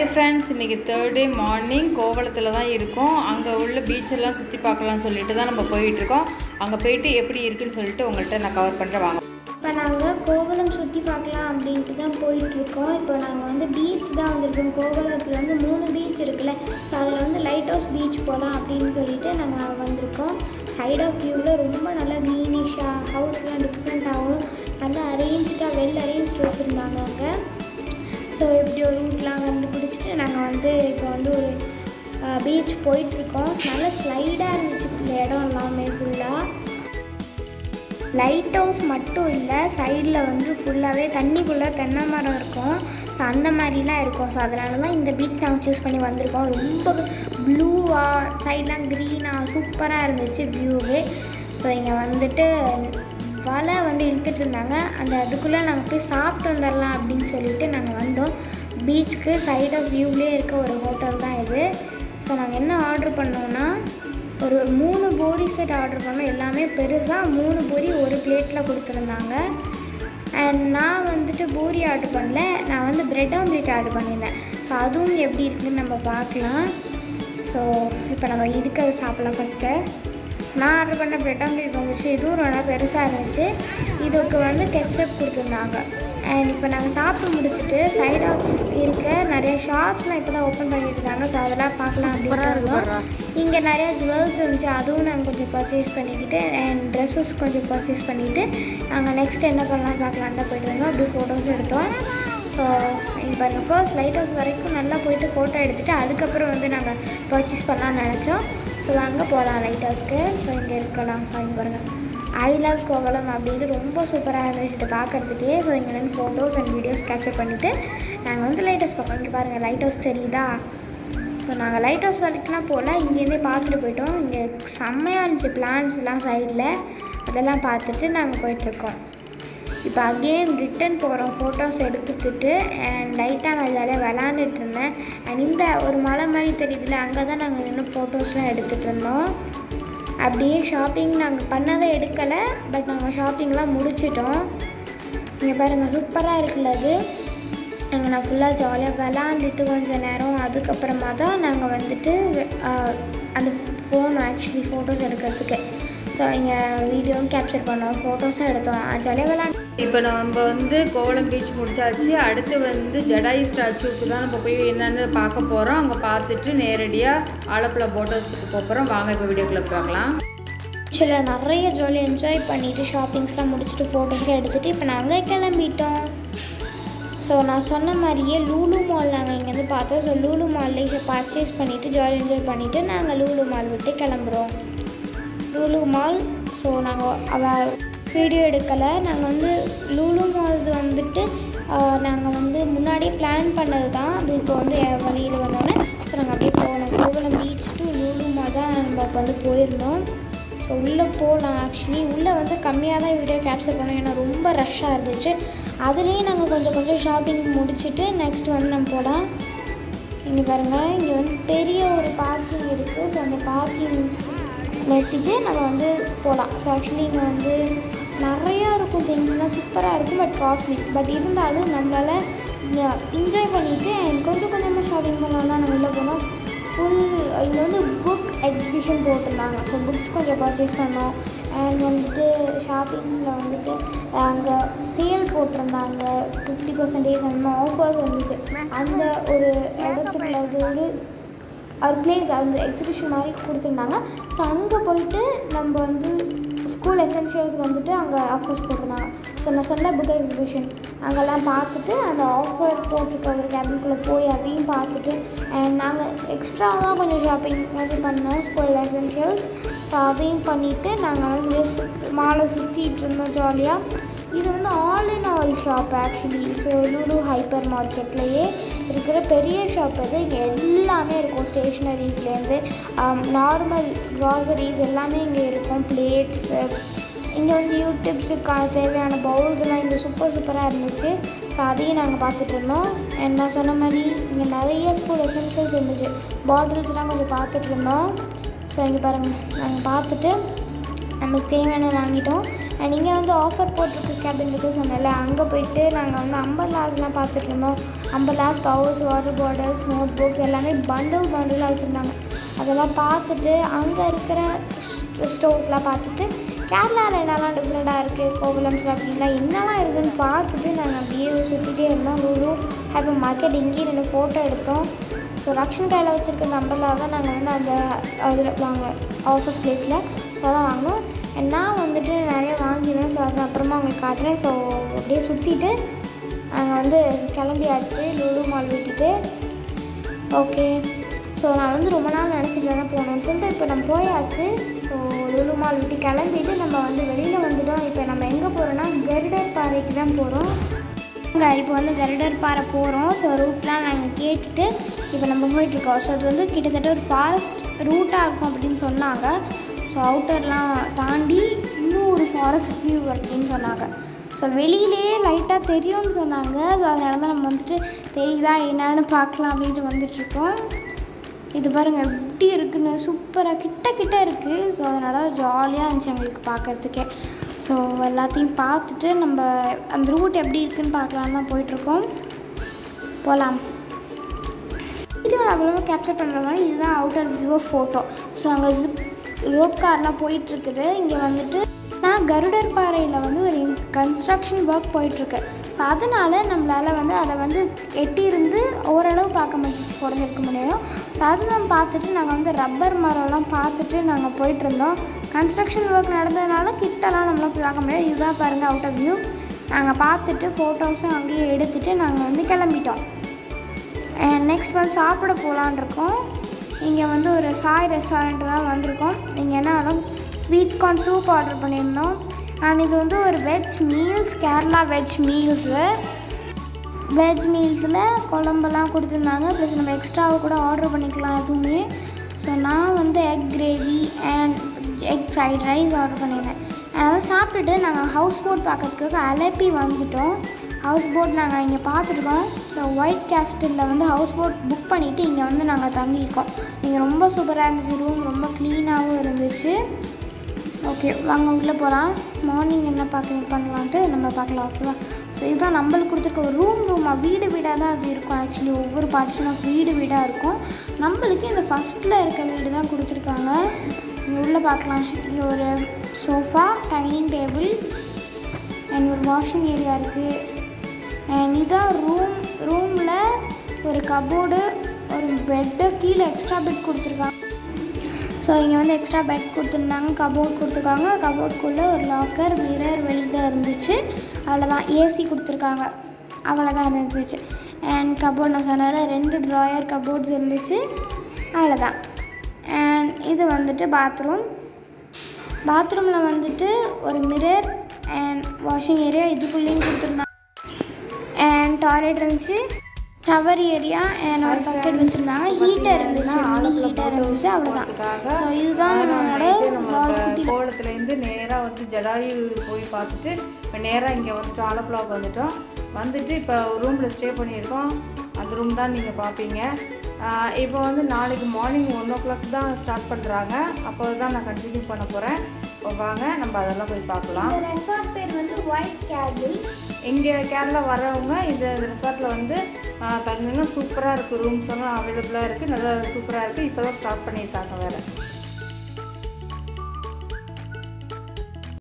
friends இன்றைக்கி third day morning கோவளத்தில் தான் இருக்கோம் அங்கே உள்ள பீச்செல்லாம் சுற்றி பார்க்கலாம்னு சொல்லிட்டு தான் நம்ம போயிட்டுருக்கோம் அங்கே போயிட்டு எப்படி இருக்குன்னு சொல்லிட்டு உங்கள்கிட்ட நான் கவர் பண்ணுறேன் வாங்க இப்போ நாங்கள் கோவளம் சுற்றி பார்க்கலாம் அப்படின்ட்டு தான் போயிட்டுருக்கோம் இப்போ நாங்கள் வந்து பீச் தான் வந்திருக்கோம் கோவளத்தில் வந்து மூணு பீச் இருக்குல்ல ஸோ அதில் வந்து லைட் ஹவுஸ் பீச் போகலாம் அப்படின்னு சொல்லிட்டு நாங்கள் வந்திருக்கோம் சைட் ஆஃப் வியூவில் ரொம்ப நல்லா க்ரீனிஷாக ஹவுஸ்லாம் டிஃப்ரெண்ட்டாகவும் நல்லா அரேஞ்ச்டாக வெல் அரேஞ்ச்டு வச்சுருந்தாங்க அங்கே ஸோ இப்படி ஒரு ரூட்லாம் கண்டுபிடிச்சிட்டு நாங்கள் வந்து இப்போ வந்து ஒரு பீச் போயிட்டுருக்கோம் நல்ல ஸ்லைடாக இருந்துச்சு இந்த இடம் எல்லாமே ஃபுல்லாக லைட் ஹவுஸ் மட்டும் இல்லை சைடில் வந்து ஃபுல்லாகவே தண்ணிக்குள்ளே தென்னை மரம் இருக்கும் ஸோ அந்த மாதிரிலாம் இருக்கும் ஸோ அதனால தான் இந்த பீச் நாங்கள் சூஸ் பண்ணி வந்திருக்கோம் ரொம்ப ப்ளூவாக சைட்லாம் க்ரீனாக சூப்பராக இருந்துச்சு வியூவு ஸோ இங்கே வந்துட்டு வலை வந்து இழுத்துட்டு இருந்தாங்க அந்த அதுக்குள்ளே நாங்கள் போய் சாப்பிட்டு வந்துடலாம் அப்படின்னு சொல்லிட்டு நாங்கள் வந்தோம் பீச்சுக்கு சைட் ஆஃப் வியூவிலே இருக்க ஒரு ஹோட்டல் தான் இது ஸோ நாங்கள் என்ன ஆர்டர் பண்ணோன்னா ஒரு மூணு பூரி செட் ஆர்டர் பண்ணோம் எல்லாமே பெருசாக மூணு பூரி ஒரு பிளேட்டில் கொடுத்துருந்தாங்க அண்ட் நான் வந்துட்டு பூரி ஆர்டர் பண்ணல நான் வந்து பிரெட் ஆம்லேட் ஆர்டர் பண்ணியிருந்தேன் ஸோ அதுவும் எப்படி இருக்குன்னு நம்ம பார்க்கலாம் ஸோ இப்போ நம்ம இருக்கிறது சாப்பிட்லாம் ஃபஸ்ட்டு நான் ஆர்டர் பண்ண பிரெட் ஆம்லேட் வந்துச்சு இதுவும் ரொம்ப பெருசாக இருந்துச்சு இதுக்கு வந்து கெச்சப் கொடுத்துருந்தாங்க அண்ட் இப்போ நாங்கள் சாப்பிட்டு முடிச்சுட்டு சைடாக இருக்க நிறைய ஷாப்ஸ்லாம் இப்போ தான் ஓப்பன் பண்ணிட்டு இருக்காங்க ஸோ அதெல்லாம் பார்க்கலாம் அப்படின்னு இருந்தோம் இங்கே நிறைய ஜுவல்ஸ் இருந்துச்சு அதுவும் நாங்கள் கொஞ்சம் பர்ச்சேஸ் பண்ணிக்கிட்டு அண்ட் ட்ரெஸ்ஸஸ் கொஞ்சம் பர்ச்சேஸ் பண்ணிவிட்டு நாங்கள் நெக்ஸ்ட் என்ன பண்ணலாம் பார்க்கலாம் தான் போயிட்டு இருந்தோம் அப்படி ஃபோட்டோஸ் எடுத்தோம் ஸோ இங்கே பாருங்கள் ஃபர்ஸ்ட் லைட் ஹவுஸ் வரைக்கும் நல்லா போயிட்டு ஃபோட்டோ எடுத்துகிட்டு அதுக்கப்புறம் வந்து நாங்கள் பர்ச்சேஸ் பண்ணலாம்னு நினச்சோம் ஸோ அங்கே போகலாம் லைட் ஹவுஸ்க்கு ஸோ இங்கே இருக்கலாம் இங்கே பாருங்கள் ஐ லவ் கோவலம் அப்படின்னு ரொம்ப சூப்பராக இருந்துச்சு இதை பார்க்குறதுக்கே ஸோ இங்கே நின்று ஃபோட்டோஸ் அண்ட் வீடியோஸ் கேப்சர் பண்ணிவிட்டு நாங்கள் வந்து லைட் ஹவுஸ் பார்ப்போம் இங்கே பாருங்கள் லைட் ஹவுஸ் தெரியுதா ஸோ நாங்கள் லைட் ஹவுஸ் வரைக்கும்லாம் போகல இங்கேருந்தே பார்த்துட்டு போயிட்டோம் இங்கே செம்மையாக இருந்துச்சு பிளான்ஸ்லாம் சைடில் அதெல்லாம் பார்த்துட்டு நாங்கள் போயிட்டுருக்கோம் இப்போ அகெயின் ரிட்டன் போகிறோம் ஃபோட்டோஸ் எடுத்துட்டு அண்ட் லைட்டாக நான் ஜாலியாக விளாண்டுட்டு இருந்தேன் அண்ட் இந்த ஒரு மலை மாதிரி தெரியுதுல அங்கே தான் நாங்கள் நின்று ஃபோட்டோஸ்லாம் எடுத்துகிட்டு இருந்தோம் அப்படியே ஷாப்பிங் நாங்கள் பண்ணதை எடுக்கலை பட் நாங்கள் ஷாப்பிங்லாம் முடிச்சிட்டோம் இங்கே பாருங்கள் சூப்பராக இருக்குல்ல அது அங்கே நான் ஃபுல்லாக ஜாலியாக விளாண்டுட்டு கொஞ்சம் நேரம் அதுக்கப்புறமா தான் நாங்கள் வந்துட்டு ஆஹ், அந்த போனோம் ஆக்சுவலி ஃபோட்டோஸ் எடுக்கிறதுக்கு ஸோ இங்கே வீடியோவும் கேப்சர் பண்ணோம் ஃபோட்டோஸும் எடுத்தோம் ஜாலியாக விளாண்டு இப்போ நம்ம வந்து கோவளம் பீச் முடிச்சாச்சு அடுத்து வந்து ஜடாயு ஸ்டாச்சுவுக்கு தான் நம்ம போய் என்னென்னு பார்க்க போகிறோம் அங்கே பார்த்துட்டு நேரடியாக ஆலப்புழா போட்டர்ஸுக்கு போகிறோம் வாங்க இப்போ வீடியோக்குள்ளே பார்க்கலாம் ஆக்சுவலாக நிறைய ஜாலியாக என்ஜாய் பண்ணிவிட்டு ஷாப்பிங்ஸ்லாம் முடிச்சுட்டு ஃபோட்டோஸ்லாம் எடுத்துகிட்டு இப்போ நாங்கள் கிளம்பிட்டோம் ஸோ நான் சொன்ன மாதிரியே லூலு மால் நாங்கள் இங்கேருந்து பார்த்தோம் ஸோ லூலு மால்லேயே பர்ச்சேஸ் பண்ணிவிட்டு ஜாலி என்ஜாய் பண்ணிவிட்டு நாங்கள் லூலு மால் விட்டு கிளம்புறோம் லூலு மால் ஸோ நாங்கள் அவ வீடியோ எடுக்கலை நாங்கள் வந்து லூலு மால்ஸ் வந்துட்டு நாங்கள் வந்து முன்னாடியே பிளான் பண்ணது தான் அது இப்போ வந்து என் வழியில் வந்தோடனே ஸோ நாங்கள் அப்படியே போனோம் Kovalam beach to Lulu mall தான் நம்ம இப்போ வந்து போயிருந்தோம் ஸோ உள்ளே போகலாம் ஆக்சுவலி உள்ளே வந்து கம்மியாக தான் வீடியோ கேப்சர் பண்ணோம் ஏன்னா ரொம்ப ரஷ்ஷாக இருந்துச்சு அதுலேயே நாங்கள் கொஞ்சம் கொஞ்சம் ஷாப்பிங் முடிச்சுட்டு நெக்ஸ்ட் வந்து நம்ம போகலாம் இங்கே பாருங்கள் இங்கே வந்து பெரிய ஒரு பார்க்கிங் இருக்குது ஸோ அந்த பார்க்கிங் நிறுத்திட்டு நம்ம வந்து போகலாம் ஸோ ஆக்சுவலி இங்கே வந்து நிறையா இருக்கும் திங்ஸ்லாம் சூப்பராக இருக்கும் பட் காஸ்ட்லி பட் இருந்தாலும் நம்மளால் என்ஜாய் பண்ணிவிட்டு அண்ட் கொஞ்சம் கொஞ்சமாக ஷாப்பிங் பண்ணலாம் தான் நம்ம உள்ளே போனோம் ஃபுல் இங்கே வந்து புக் எக்ஸிபிஷன் போட்டிருந்தாங்க ஸோ புக்ஸ் கொஞ்சம் பர்ச்சேஸ் பண்ணோம் அண்ட் வந்துட்டு ஷாப்பிங்ஸில் வந்துட்டு அங்கே சேல் போட்டிருந்தாங்க ஃபிஃப்டி பர்சன்டேஜ் அந்த மாதிரி ஆஃபர்ஸ் இருந்துச்சு அந்த ஒரு இடத்துக்குள்ள அது ஒரு ஒரு பிளேஸ் அந்த எக்ஸிபிஷன் மாதிரி கொடுத்துருந்தாங்க ஸோ அங்கே போயிட்டு நம்ம வந்து ஸ்கூல் எசென்ஷியல்ஸ் வந்துட்டு அங்கே ஆஃபர்ஸ் போட்டிருந்தாங்க ஸோ நான் சொன்ன புக் எக்ஸிபிஷன் அங்கெல்லாம் பார்த்துட்டு அந்த ஆஃபர் போட்டிருக்க ஒரு கேபின்குள்ளே போய் அதையும் பார்த்துட்டு அண்ட் நாங்கள் எக்ஸ்ட்ராவாக கொஞ்சம் ஷாப்பிங் வந்து பண்ணோம் ஸ்கூல் எசென்ஷியல்ஸ் ஸோ அதையும் பண்ணிவிட்டு நாங்கள் வந்து மாலை சுற்றிட்டு இருந்தோம் ஜாலியாக இது வந்து all in all shop actually so Lulu hyper மார்க்கெட்லேயே இருக்கிற பெரிய ஷாப் அது இங்கே எல்லாமே இருக்கும் ஸ்டேஷ்னரிஸ்லேருந்து நார்மல் க்ராசரிஸ் எல்லாமே இங்கே இருக்கும் பிளேட்ஸு இங்கே வந்து யூடியூப்ஸுக்கான தேவையான பவுல்ஸ்லாம் இங்கே சூப்பர் சூப்பராக இருந்துச்சு ஸோ அதையும் நாங்கள் பார்த்துட்டு இருந்தோம் அண்ட் நான் சொன்ன மாதிரி இங்கே நிறைய ஸ்கூல் எசென்ஷியல்ஸ் இருந்துச்சு பாட்டில்ஸ்லாம் கொஞ்சம் பார்த்துட்டு இருந்தோம் ஸோ இங்கே பாருங்கள் நாங்கள் பார்த்துட்டு நம்மளுக்கு தேவையான வாங்கிட்டோம் அண்ட் இங்கே வந்து ஆஃபர் போட்டிருக்கு கேபினுக்கு சொன்னேன்ல அங்கே போயிட்டு நாங்கள் வந்து அம்பர்லாஸ்லாம் பார்த்துட்டு இருந்தோம் umbrellas bowls water bottles notebooks எல்லாமே பண்டில் பண்டிலாக வச்சுருந்தாங்க அதெல்லாம் பார்த்துட்டு அங்கே இருக்கிற ஸ்டோர்ஸ்லாம் பார்த்துட்டு கேரளாவில் என்னெல்லாம் டிஃப்ரெண்ட்டாக இருக்குது கோகுலம்ஸில் அப்படின்லாம் என்னெல்லாம் இருக்குதுன்னு பார்த்துட்டு நாங்கள் அப்படியே சுற்றிட்டே இருந்தோம் லூலு ஹேப்பி மார்க்கெட் இங்கேயே நின்று ஃபோட்டோ எடுத்தோம் ஸோ ரக்ஷன் கையில் வச்சுருக்க நம்பரில் தான் நாங்கள் வந்து அந்த அதில் வாங்க ஆஃபீஸ் பிளேஸில் ஸோ அதான் வாங்கினோம் And நான் வந்துட்டு நிறைய வாங்கினேன் ஸோ அது அப்புறமா உங்களுக்கு காட்டுறேன் ஸோ அப்படியே சுற்றிட்டு நாங்கள் வந்து கிளம்பியாச்சு லூலு மால் விட்டுட்டு ஓகே ஸோ நான் வந்து ரொம்ப நாள் நினச்சிட்டு தான் போகணும்னு சொல்லிட்டு இப்போ நம்ம போயாச்சு ஸோ லுலு மால் விட்டு கிளம்பிட்டு நம்ம வந்து வெளியில் வந்துட்டோம் இப்போ நம்ம எங்கே போகிறோன்னா கருடர் பாறைக்கு தான் போகிறோம் அங்கே இப்போ வந்து கருடர் பாறை போகிறோம் ஸோ ரூட்லாம் நாங்கள் கேட்டுட்டு இப்போ நம்ம போயிட்டுருக்கோம் ஸோ அது வந்து கிட்டத்தட்ட ஒரு ஃபாரஸ்ட் ரூட்டாக இருக்கும் அப்படின்னு சொன்னாங்க ஸோ அவுட்டர்லாம் தாண்டி இன்னும் ஒரு ஃபாரஸ்ட் வியூ அப்படின்னு சொன்னாங்க ஸோ வெளியிலேயே லைட்டாக தெரியும்னு சொன்னாங்க ஸோ அதனால தான் நம்ம வந்துட்டு தெரியுதா என்னன்னு பார்க்கலாம் அப்படின்ட்டு வந்துட்டுருக்கோம் இது பாருங்கள் எப்படி இருக்குன்னு சூப்பராக கிட்ட கிட்ட இருக்குது ஸோ அதனால் ஜாலியாக இருந்துச்சு எங்களுக்கு பார்க்குறதுக்கே ஸோ எல்லாத்தையும் பார்த்துட்டு நம்ம அந்த ரூட் எப்படி இருக்குன்னு பார்க்கலான்னு தான் போயிட்டுருக்கோம் போகலாம் வீடியோவில் அவ்வளோவா கேப்சர் பண்ணுறதுனால இதுதான் அவுட்டர் வியூ ஃபோட்டோ ஸோ அங்கே ஜிப் ரோட் கார்லாம் போயிட்டுருக்குது இங்கே வந்துட்டு நான் கருடர் பாறையில் வந்து ஒரு கன்ஸ்ட்ரக்ஷன் ஒர்க் போயிட்டுருக்கு ஸோ அதனால் நம்மளால் வந்து அதை வந்து எட்டியிருந்து ஓரளவு பார்க்க முடிஞ்சிச்சு குறைஞ்சிருக்க முடியும் ஸோ அதை நம்ம பார்த்துட்டு நாங்கள் வந்து ரப்பர் மரம்லாம் பார்த்துட்டு நாங்கள் போயிட்டுருந்தோம் கன்ஸ்ட்ரக்ஷன் ஒர்க் நடந்ததுனால கிட்டலாம் நம்மளால் பார்க்க முடியாது இதுதான் பாருங்கள் அவுட்டர் வியூ நாங்கள் பார்த்துட்டு ஃபோட்டோஸும் அங்கேயே எடுத்துகிட்டு நாங்கள் வந்து கிளம்பிட்டோம் நெக்ஸ்ட் வந்து சாப்பிட போகலான் இருக்கோம் இங்கே வந்து ஒரு சாய் ரெஸ்டாரண்ட் தான் வந்திருக்கோம் இங்கே என்ன ஸ்வீட் கார்ன் சூப் ஆர்டர் பண்ணியிருந்தோம் அண்ட் இது வந்து ஒரு veg meals Kerala veg meals veg மீல்ஸில் குழம்பெல்லாம் கொடுத்துருந்தாங்க ப்ளஸ் நம்ம எக்ஸ்ட்ராவை கூட ஆர்டர் பண்ணிக்கலாம் எதுவுமே ஸோ நான் வந்து egg gravy and egg fried rice order பண்ணியிருந்தேன் அதெல்லாம் சாப்பிட்டுட்டு நாங்கள் ஹவுஸ் போட் பார்க்கறதுக்காக அலப்பி வந்துட்டோம் ஹவுஸ் போட் நாங்கள் இங்கே பார்த்துருக்கோம் ஸோ ஒயிட் கேஸ்டில் வந்து ஹவுஸ் போட் புக் பண்ணிவிட்டு இங்கே வந்து நாங்கள் தங்கியிருக்கோம் இங்கே ரொம்ப சூப்பராக இருந்துச்சு ரூம் ரொம்ப க்ளீனாகவும் இருந்துச்சு ஓகே வாங்க உள்ளே போகலாம் மார்னிங் என்ன பார்க்க பண்ணலான்ட்டு நம்ம பார்க்கலாம் ஓகேவா ஸோ இதுதான் நம்மளுக்கு கொடுத்துருக்க ஒரு ரூம் ரூமாக வீடு வீடாக தான் அது இருக்கும் ஆக்சுவலி ஒவ்வொரு பார்ட்டிஷன் ஆஃப் வீடு வீடாக இருக்கும் நம்மளுக்கு இந்த ஃபஸ்ட்டில் இருக்க வீடு தான் கொடுத்துருக்காங்க இங்கே உள்ளே பார்க்கலாம் இங்கே ஒரு சோஃபா டைனிங் டேபிள் அண்ட் ஒரு வாஷிங் ஏரியா இருக்குது அண்ட் இதான் ரூம் ரூமில் ஒரு கபோர்டு ஒரு பெட்டு கீழே எக்ஸ்ட்ரா பெட் கொடுத்துருக்காங்க ஸோ இங்கே வந்து எக்ஸ்ட்ரா பெட் கொடுத்துருந்தாங்க கபோர்ட் கொடுத்துருக்காங்க கபோர்டுக்குள்ளே ஒரு லாக்கர் மிரர் வெளியில் இருந்துச்சு அவ்வளோதான் ஏசி கொடுத்துருக்காங்க அவ்வளோதான் இருந்துச்சு அண்ட் கபோர்ட் நான் சொன்னதில் ரெண்டு ட்ராயர் கபோர்ட்ஸ் இருந்துச்சு அவ்வளோதான் அண்ட் இது வந்துட்டு பாத்ரூம் பாத்ரூமில் வந்துட்டு ஒரு மிரர் அண்ட் வாஷிங் ஏரியா இதுக்குள்ளேயும் கொடுத்துருந்தாங்க அண்ட் டாய்லெட் இருந்துச்சு ஷவர் ஏரியா அண்ட் ஒரு பக்கெட் வச்சுருந்தாங்க ஹீட்டர் இருந்துச்சு மினி ஹீட்டர் இருந்துச்சு அவ்வளோதான் ஸோ இதுதான் நம்மளோட வால் குட்டி கோலத்துலேருந்து நேராக வந்து ஜடாயு போய் பார்த்துட்டு இப்போ நேராக இங்கே வந்துட்டு ஆலப்புழாவுக்கு வந்துட்டோம் வந்துட்டு இப்போ ரூமில் ஸ்டே பண்ணியிருக்கோம் அந்த ரூம் தான் நீங்கள் பார்ப்பீங்க ஆஹ் இப்போ வந்து நாளைக்கு மார்னிங் ஒன் ஓ கிளாக் தான் ஸ்டார்ட் பண்ணுறாங்க அப்போ தான் நான் கண்டினியூ பண்ண போகிறேன் இப்போ வாங்க நம்ம அதெல்லாம் போய் பார்க்கலாம் இந்த ரெசார்ட் பேர் வந்து ஒயிட் கேபிள் இங்கே கேரளா வர்றவங்க இந்த ரிசார்ட்டில் வந்து ஆஹ் தங்குங்க சூப்பராக இருக்குது ரூம்ஸ் எல்லாம் அவைலபிளாக இருக்குது நல்லா சூப்பராக இருக்குது இப்போ தான் ஸ்டார்ட் பண்ணியிருக்காங்க வேறு